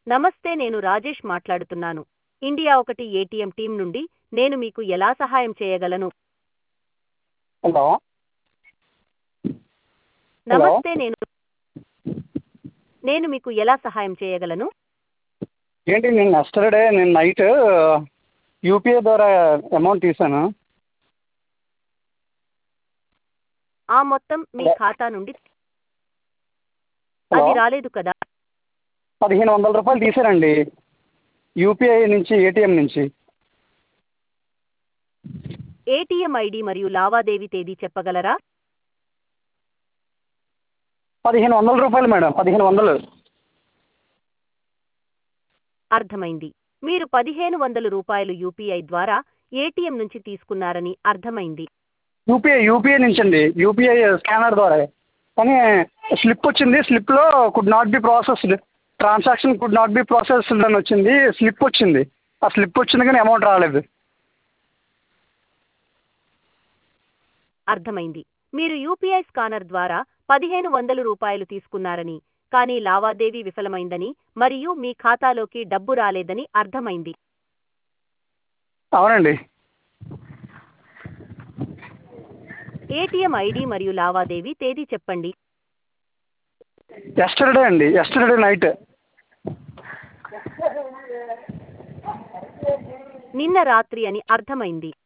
నమస్తే నేను రాజేష్ మాట్లాడుతున్నాను ఇండియా ఒకటి ఏటీఎం టీం నుండి నేను మీకు ఎలా సహాయం చేయగలను హలో హలో నమస్తే నేను నేను మీకు ఎలా సహాయం చేయగలను ఏంటి నేను ఎస్టర్డే నేను నైట్ యూపీఐ ద్వారా అమౌంట్ తీసాను ఆ మొత్తం మీ ఖాతా నుండి హలో అది రాలేదు కదా పదిహేను వందల రూపాయలు తీసారండి యూపీఐ నుంచి ఏటీఎం నుంచి ఏటీఎం ఐడి మరియు లావాదేవీ తేదీ చెప్పగలరా పదిహేను వందల రూపాయలు మేడం పదిహేను వందలు అర్థమైంది మీరు పదిహేను వందల రూపాయలు యూపీఐ ద్వారా ఏటీఎం నుంచి తీసుకున్నారని అర్థమైంది యూపీఐ యూపీఐ నుంచి అండి యూపీఐ స్కానర్ ద్వారా కానీ స్లిప్ వచ్చింది స్లిప్లో could not be processed transaction could not be processed అని వచ్చింది స్లిప్ వచ్చింది ఆ స్లిప్ వచ్చింది కానీ అమౌంట్ రాలేదు అర్థమైంది మీరు యూపీఐ స్కానర్ ద్వారా పదిహేను వందల రూపాయలు తీసుకున్నారని కానీ లావాదేవీ విఫలమైందని మరియు మీ ఖాతాలోకి డబ్బు రాలేదని అర్థమైంది అవునండి ఏటీఎం ఐడి మరియు లావాదేవీ తేదీ చెప్పండి ఎస్టర్డే అండి ఎస్టర్డే నైట్ నిన్న రాత్రి అని అర్థమైంది